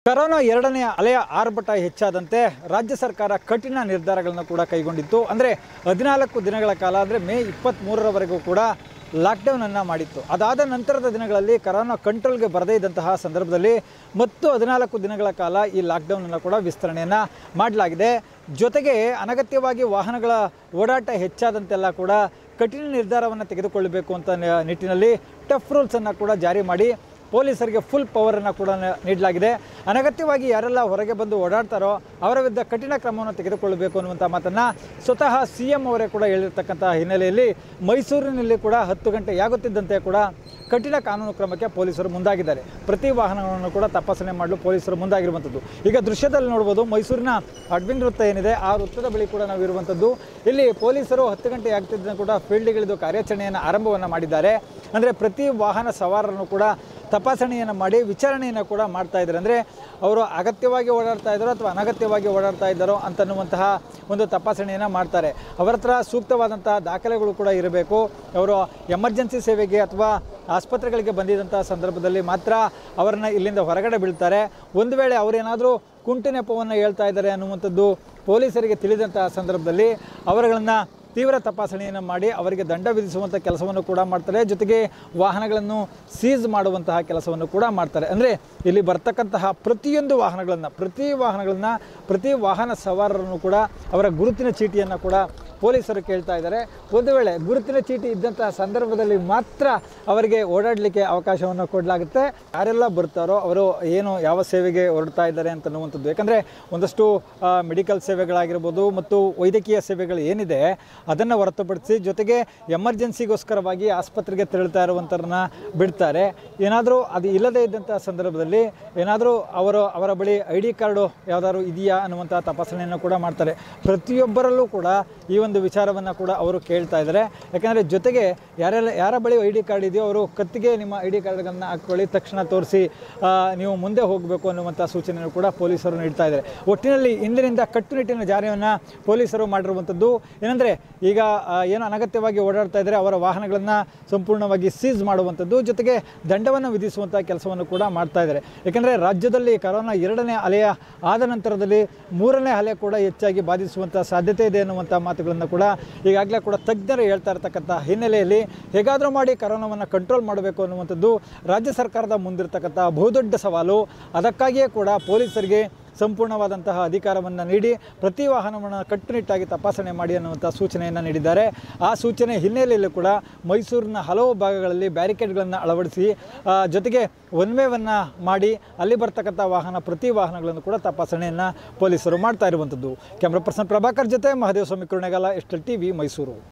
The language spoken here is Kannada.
ಕರೋನಾ ಎರಡನೆಯ ಅಲೆಯ ಆರ್ಭಟ ಹೆಚ್ಚಾದಂತೆ ರಾಜ್ಯ ಸರ್ಕಾರ ಕಠಿಣ ನಿರ್ಧಾರಗಳನ್ನು ಕೂಡ ಕೈಗೊಂಡಿತ್ತು ಅಂದರೆ ಹದಿನಾಲ್ಕು ದಿನಗಳ ಕಾಲ ಅಂದರೆ ಮೇ ಇಪ್ಪತ್ತ್ಮೂರರವರೆಗೂ ಕೂಡ ಲಾಕ್ಡೌನನ್ನು ಮಾಡಿತ್ತು ಅದಾದ ನಂತರದ ದಿನಗಳಲ್ಲಿ ಕರೋನಾ ಕಂಟ್ರೋಲ್ಗೆ ಬರದೇ ಇದ್ದಂತಹ ಸಂದರ್ಭದಲ್ಲಿ ಮತ್ತು ಹದಿನಾಲ್ಕು ದಿನಗಳ ಕಾಲ ಈ ಲಾಕ್ಡೌನನ್ನು ಕೂಡ ವಿಸ್ತರಣೆಯನ್ನು ಮಾಡಲಾಗಿದೆ ಜೊತೆಗೆ ಅನಗತ್ಯವಾಗಿ ವಾಹನಗಳ ಓಡಾಟ ಹೆಚ್ಚಾದಂತೆಲ್ಲ ಕೂಡ ಕಠಿಣ ನಿರ್ಧಾರವನ್ನು ತೆಗೆದುಕೊಳ್ಳಬೇಕು ಅಂತ ನ- ನಿಟ್ಟಿನಲ್ಲಿ ಟಫ್ ರೂಲ್ಸನ್ನು ಕೂಡ ಜಾರಿ ಮಾಡಿ ಪೊಲೀಸರಿಗೆ ಫುಲ್ ಪವರನ್ನು ಕೂಡ ನ- ನೀಡಲಾಗಿದೆ ಅನಗತ್ಯವಾಗಿ ಯಾರೆಲ್ಲ ಹೊರಗೆ ಬಂದು ಓಡಾಡ್ತಾರೋ ಅವರ ವಿರುದ್ಧ ಕಠಿಣ ಕ್ರಮವನ್ನು ತೆಗೆದುಕೊಳ್ಳಬೇಕು ಅನ್ನುವಂಥ ಮಾತನ್ನು ಸ್ವತಃ ಸಿ ಎಂ ಅವರೇ ಕೂಡ ಹೇಳಿರ್ತಕ್ಕಂಥ ಹಿನ್ನೆಲೆಯಲ್ಲಿ ಮೈಸೂರಿನಲ್ಲಿ ಕೂಡ ಹತ್ತು ಗಂಟೆಯಾಗುತ್ತಿದ್ದಂತೆ ಕೂಡ ಕಠಿಣ ಕಾನೂನು ಕ್ರಮಕ್ಕೆ ಪೊಲೀಸರು ಮುಂದಾಗಿದ್ದಾರೆ ಪ್ರತಿ ವಾಹನಗಳನ್ನು ಕೂಡ ತಪಾಸಣೆ ಮಾಡಲು ಪೊಲೀಸರು ಮುಂದಾಗಿರುವಂಥದ್ದು ಈಗ ದೃಶ್ಯದಲ್ಲಿ ನೋಡ್ಬೋದು ಮೈಸೂರಿನ ಅಡ್ಮಿನ್ ವೃತ್ತ ಏನಿದೆ ಆ ವೃತ್ತದ ಬಳಿ ಕೂಡ ನಾವು ಇರುವಂಥದ್ದು ಇಲ್ಲಿ ಪೊಲೀಸರು ಹತ್ತು ಗಂಟೆ ಆಗ್ತಿದ್ದ ಕೂಡ ಫೀಲ್ಡ್ಗಿಳಿದು ಕಾರ್ಯಾಚರಣೆಯನ್ನು ಆರಂಭವನ್ನು ಮಾಡಿದ್ದಾರೆ ಅಂದರೆ ಪ್ರತಿ ವಾಹನ ಸವಾರರನ್ನು ಕೂಡ ತಪಾಸಣೆಯನ್ನು ಮಾಡಿ ವಿಚಾರಣೆಯನ್ನು ಕೂಡ ಮಾಡ್ತಾ ಇದ್ದಾರೆ ಅಂದರೆ ಅವರು ಅಗತ್ಯವಾಗಿ ಓಡಾಡ್ತಾ ಇದ್ದಾರೋ ಅಥವಾ ಅನಗತ್ಯವಾಗಿ ಓಡಾಡ್ತಾ ಇದ್ದಾರೋ ಅಂತನ್ನುವಂತಹ ಒಂದು ತಪಾಸಣೆಯನ್ನು ಮಾಡ್ತಾರೆ ಅವರ ಹತ್ರ ಸೂಕ್ತವಾದಂತಹ ದಾಖಲೆಗಳು ಕೂಡ ಇರಬೇಕು ಅವರು ಎಮರ್ಜೆನ್ಸಿ ಸೇವೆಗೆ ಅಥವಾ ಆಸ್ಪತ್ರೆಗಳಿಗೆ ಬಂದಿದ್ದಂಥ ಸಂದರ್ಭದಲ್ಲಿ ಮಾತ್ರ ಅವರನ್ನ ಇಲ್ಲಿಂದ ಹೊರಗಡೆ ಬೀಳ್ತಾರೆ ಒಂದು ವೇಳೆ ಅವರೇನಾದರೂ ಕುಂಟು ನೆಪವನ್ನು ಹೇಳ್ತಾ ಇದ್ದಾರೆ ಅನ್ನುವಂಥದ್ದು ಪೊಲೀಸರಿಗೆ ತಿಳಿದಂತಹ ಸಂದರ್ಭದಲ್ಲಿ ಅವರುಗಳನ್ನು ತೀವ್ರ ತಪಾಸಣೆಯನ್ನು ಮಾಡಿ ಅವರಿಗೆ ದಂಡ ವಿಧಿಸುವಂಥ ಕೆಲಸವನ್ನು ಕೂಡ ಮಾಡ್ತಾರೆ ಜೊತೆಗೆ ವಾಹನಗಳನ್ನು ಸೀಸ್ ಮಾಡುವಂತಹ ಕೆಲಸವನ್ನು ಕೂಡ ಮಾಡ್ತಾರೆ ಅಂದರೆ ಇಲ್ಲಿ ಬರ್ತಕ್ಕಂತಹ ಪ್ರತಿಯೊಂದು ವಾಹನಗಳನ್ನು ಪ್ರತಿ ವಾಹನಗಳನ್ನು ಪ್ರತಿ ವಾಹನ ಸವಾರರನ್ನು ಕೂಡ ಅವರ ಗುರುತಿನ ಚೀಟಿಯನ್ನು ಕೂಡ ಪೊಲೀಸರು ಕೇಳ್ತಾ ಇದ್ದಾರೆ ಒಂದು ವೇಳೆ ಗುರುತಿನ ಚೀಟಿ ಇದ್ದಂತಹ ಸಂದರ್ಭದಲ್ಲಿ ಮಾತ್ರ ಅವರಿಗೆ ಓಡಾಡಲಿಕ್ಕೆ ಅವಕಾಶವನ್ನು ಕೊಡಲಾಗುತ್ತೆ ಯಾರೆಲ್ಲ ಬರ್ತಾರೋ ಅವರು ಏನು ಯಾವ ಸೇವೆಗೆ ಹೊರಡ್ತಾ ಇದ್ದಾರೆ ಅಂತನ್ನುವಂಥದ್ದು ಯಾಕಂದರೆ ಒಂದಷ್ಟು ಮೆಡಿಕಲ್ ಸೇವೆಗಳಾಗಿರ್ಬೋದು ಮತ್ತು ವೈದ್ಯಕೀಯ ಸೇವೆಗಳು ಏನಿದೆ ಅದನ್ನು ಹೊರತುಪಡಿಸಿ ಜೊತೆಗೆ ಎಮರ್ಜೆನ್ಸಿಗೋಸ್ಕರವಾಗಿ ಆಸ್ಪತ್ರೆಗೆ ತೆರಳ್ತಾ ಇರುವಂಥವ್ರನ್ನ ಬಿಡ್ತಾರೆ ಏನಾದರೂ ಅದು ಇಲ್ಲದೇ ಇದ್ದಂಥ ಸಂದರ್ಭದಲ್ಲಿ ಏನಾದರೂ ಅವರು ಅವರ ಬಳಿ ಐ ಡಿ ಕಾರ್ಡು ಯಾವ್ದಾದ್ರು ಇದೆಯಾ ಅನ್ನುವಂಥ ತಪಾಸಣೆಯನ್ನು ಕೂಡ ಮಾಡ್ತಾರೆ ಪ್ರತಿಯೊಬ್ಬರಲ್ಲೂ ಕೂಡ ಈ ಒಂದು ವಿಚಾರವನ್ನು ಕೂಡ ಅವರು ಕೇಳ್ತಾ ಇದ್ದಾರೆ ಯಾಕಂದರೆ ಜೊತೆಗೆ ಯಾರೆಲ್ಲ ಯಾರ ಬಳಿ ಐ ಡಿ ಕಾರ್ಡ್ ಇದೆಯೋ ಅವರು ಕತ್ತಿಗೆ ನಿಮ್ಮ ಐ ಡಿ ಕಾರ್ಡ್ಗಳನ್ನು ಹಾಕ್ಕೊಳ್ಳಿ ತಕ್ಷಣ ತೋರಿಸಿ ನೀವು ಮುಂದೆ ಹೋಗಬೇಕು ಅನ್ನುವಂಥ ಸೂಚನೆಯನ್ನು ಕೂಡ ಪೊಲೀಸರು ನೀಡ್ತಾ ಇದ್ದಾರೆ ಒಟ್ಟಿನಲ್ಲಿ ಇಂದಿನಿಂದ ಕಟ್ಟುನಿಟ್ಟಿನ ಜಾರಿಯನ್ನು ಪೊಲೀಸರು ಮಾಡಿರುವಂಥದ್ದು ಏನಂದರೆ ಈಗ ಆ, ಏನು ಅನಗತ್ಯವಾಗಿ ಓಡಾಡ್ತಾ ಇದ್ದಾರೆ ಅವರ ವಾಹನಗಳನ್ನು ಸಂಪೂರ್ಣವಾಗಿ ಸೀಸ್ ಮಾಡುವಂಥದ್ದು ಜೊತೆಗೆ ದಂಡವನ್ನು ವಿಧಿಸುವಂಥ ಕೆಲಸವನ್ನು ಕೂಡ ಮಾಡ್ತಾ ಇದ್ದಾರೆ ಯಾಕೆಂದರೆ ರಾಜ್ಯದಲ್ಲಿ ಕರೋನಾ ಎರಡನೇ ಅಲೆಯ ಆದ ನಂತರದಲ್ಲಿ ಮೂರನೇ ಅಲೆ ಕೂಡ ಹೆಚ್ಚಾಗಿ ಬಾಧಿಸುವಂಥ ಸಾಧ್ಯತೆ ಇದೆ ಅನ್ನುವಂಥ ಮಾತುಗಳನ್ನು ಕೂಡ ಈಗಾಗಲೇ ಕೂಡ ತಜ್ಞರು ಹೇಳ್ತಾ ಇರತಕ್ಕಂಥ ಹಿನ್ನೆಲೆಯಲ್ಲಿ ಹೇಗಾದರೂ ಮಾಡಿ ಕರೋನಾವನ್ನು ಕಂಟ್ರೋಲ್ ಮಾಡಬೇಕು ಅನ್ನುವಂಥದ್ದು ರಾಜ್ಯ ಸರ್ಕಾರದ ಮುಂದಿರತಕ್ಕಂಥ ಬಹುದೊಡ್ಡ ಸವಾಲು ಅದಕ್ಕಾಗಿಯೇ ಕೂಡ ಪೊಲೀಸರಿಗೆ ಸಂಪೂರ್ಣವಾದಂತಹ ಅಧಿಕಾರವನ್ನು ನೀಡಿ ಪ್ರತಿ ವಾಹನವನ್ನು ಕಟ್ಟುನಿಟ್ಟಾಗಿ ತಪಾಸಣೆ ಮಾಡಿ ಅನ್ನುವಂಥ ಸೂಚನೆಯನ್ನು ನೀಡಿದ್ದಾರೆ ಆ ಸೂಚನೆ ಹಿನ್ನೆಲೆಯಲ್ಲೂ ಕೂಡ ಮೈಸೂರಿನ ಹಲವು ಭಾಗಗಳಲ್ಲಿ ಬ್ಯಾರಿಕೇಡ್ಗಳನ್ನು ಅಳವಡಿಸಿ ಆ, ಜೊತೆಗೆ ಒನ್ವೇವನ್ನು ಮಾಡಿ ಅಲ್ಲಿ ಬರ್ತಕ್ಕಂಥ ವಾಹನ ಪ್ರತಿ ವಾಹನಗಳನ್ನು ಕೂಡ ತಪಾಸಣೆಯನ್ನು ಪೊಲೀಸರು ಮಾಡ್ತಾ ಇರುವಂಥದ್ದು ಕ್ಯಾಮ್ರಾ ಪರ್ಸನ್ ಪ್ರಭಾಕರ್ ಜೊತೆ ಮಹದೇವ ಸ್ವಾಮಿ ಕುರುಣೆಗಾಲ ಎಸ್ಟಲ್ ಟಿ ವಿ ಮೈಸೂರು